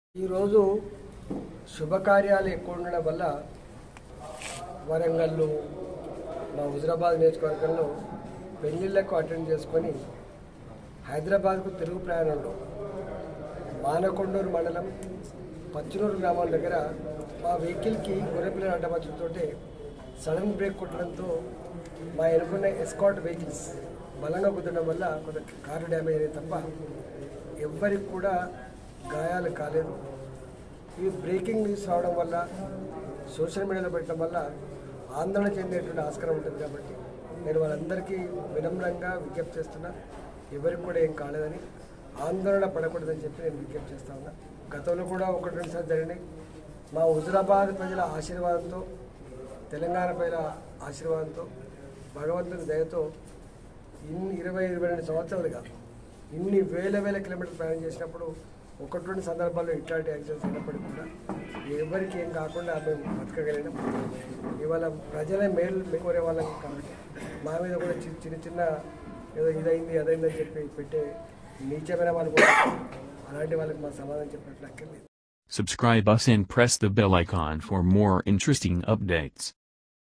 ఈరోజు శుభకార్యాలు ఎక్కువ ఉండడం వల్ల వరంగల్ మా హుజరాబాద్ నియోజకవర్గంలో పెళ్లిళ్లకు అటెండ్ చేసుకొని హైదరాబాద్కు తిరుగు ప్రయాణంలో మానకొండూరు మండలం పచ్చినూరు గ్రామం దగ్గర మా వెహికల్కి గొర్రెపిల్లల అడ్డమచ్చడంతో సడన్ బ్రేక్ కొట్టడంతో మా ఎనుకున్న ఎస్కాట్ వెహికల్స్ బలంగా కుదరడం వల్ల కొంత కారు డ్యామేజ్ అయ్యేది తప్ప ఎవ్వరికి కూడా గాయాలు కాలేదు ఈ బ్రేకింగ్ న్యూస్ రావడం వల్ల సోషల్ మీడియాలో పెట్టడం వల్ల ఆందోళన చెందేటువంటి ఆస్కారం ఉంటుంది కాబట్టి నేను వాళ్ళందరికీ వినమ్రంగా విజ్ఞప్తి చేస్తున్నా ఎవరికి కూడా ఏం కాలేదని ఆందోళన పడకూడదని చెప్పి నేను విజ్ఞప్తి చేస్తా ఉన్నా గతంలో కూడా ఒకటి రెండు సార్లు జరిగినాయి మా హుజరాబాద్ ప్రజల ఆశీర్వాదంతో తెలంగాణ ప్రజల ఆశీర్వాదంతో భగవంతుని దయతో ఇన్ని ఇరవై ఇరవై రెండు సంవత్సరాలుగా ఇన్ని వేల వేల కిలోమీటర్లు ప్రయాణం చేసినప్పుడు ఒకటి రెండు సందర్భాల్లో ఇట్లాంటి యాక్సిడెంట్స్ అయినప్పటికీ కూడా ఎవరికి ఏం కాకుండా మేము బతకగలిగినాం ఇవాళ ప్రజలే మేలు కోరే వాళ్ళం కాబట్టి మా మీద కూడా చి- చిన్న చిన్న ఏదో ఇదైంది అదైందని చెప్పి పెట్టే నీచమైన వాళ్ళు కూడా అలాంటి వాళ్ళకి మా సమాధానం చెప్పినట్లు అక్కర్లేదు Subscribe us and press the bell icon for more interesting updates.